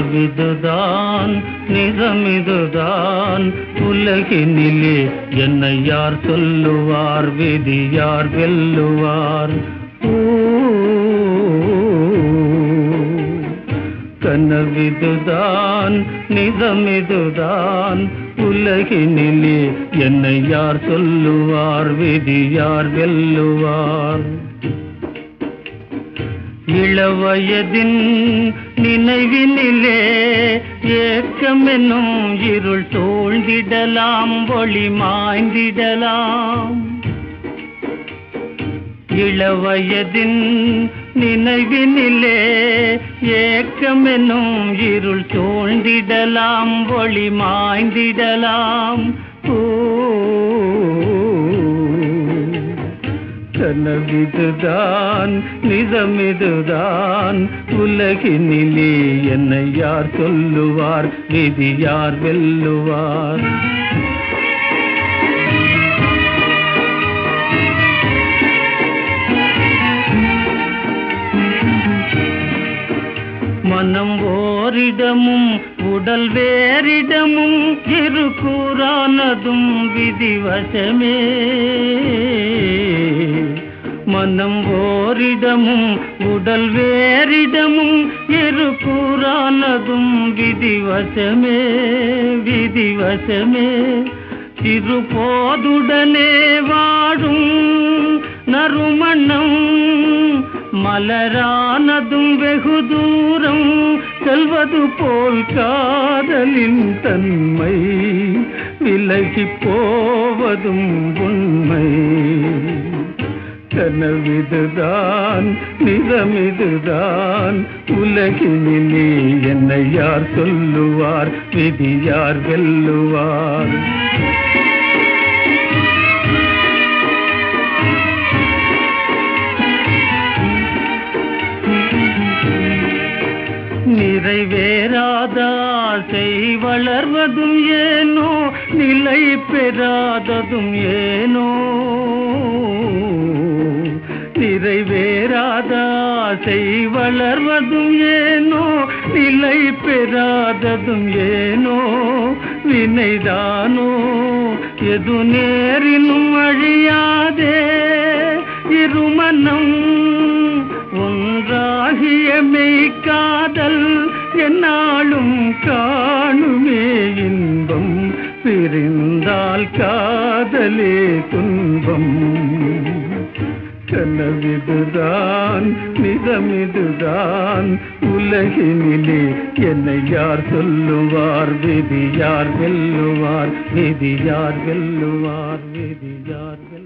கனவிதுதான் நிஜமிதுதான் உலகினிலே என்னை யார் சொல்லுவார் விதி யார் வெல்லுவார் ஊ, கனவிதுதான் நிஜமிதுதான் உலகினிலே என்னை யார் சொல்லுவார் விதி யார் வெல்லுவார் இளவயதின் நினைவினிலே ஏக்கமென்னும் இருள் சூழ்ந்திடலாம் ஒளி மாய்ந்திடலாம் இளவயதின் நினைவினிலே ஏக்கமென்னும் இருள் சூழ்ந்திடலாம் ஒளி மாய்ந்திடலாம் ஓ கனவிதுதான் நிஜமிதுதான் உலகினிலே என்னை யார் சொல்லுவார் விதி யார் வெல்லுவார் மனம் ஓரிடமும் உடல் வேறிடமும் இரு கூறானதும் விதிவசமே மனம் ஓரிடமும் உடல் வேறிடமும் இரு கூறானதும் விதிவசமே விதிவசமே திருப்போதுடனே வாழும் நறுமணம் மலரானதும் வெகு தூரம் செல்வது போல் காதலின் தன்மை விலகிப் போவதும் உண்மை கனவிதுதான் நிஜமிதுதான் உலகினிலே என்னை யார் சொல்லுவார் விதி யார் வெல்லுவார் நிறைவேறாத ஆசை வளர்வதும் ஏனோ நிலை பெறாததும் ஏனோ நிறைவேறாத ஆசை வளர்வதும் ஏனோ நிலை பெறாததும் ஏனோ வினைதானோ எது நேரினும் அழியாதே இருமனம் ஒன்றாகிய மெய்க்காதல் என்னாலும் காணுமே இன்பம் பிரிந்தால் காதலே துன்பம் கனவிதுதான் நிஜமிதுதான் உலகினிலே என்னை யார் சொல்லுவார் விதி யார் வெல்லுவார் விதி யார் வெல்லுவார் விதி யார் வெல்லுவார்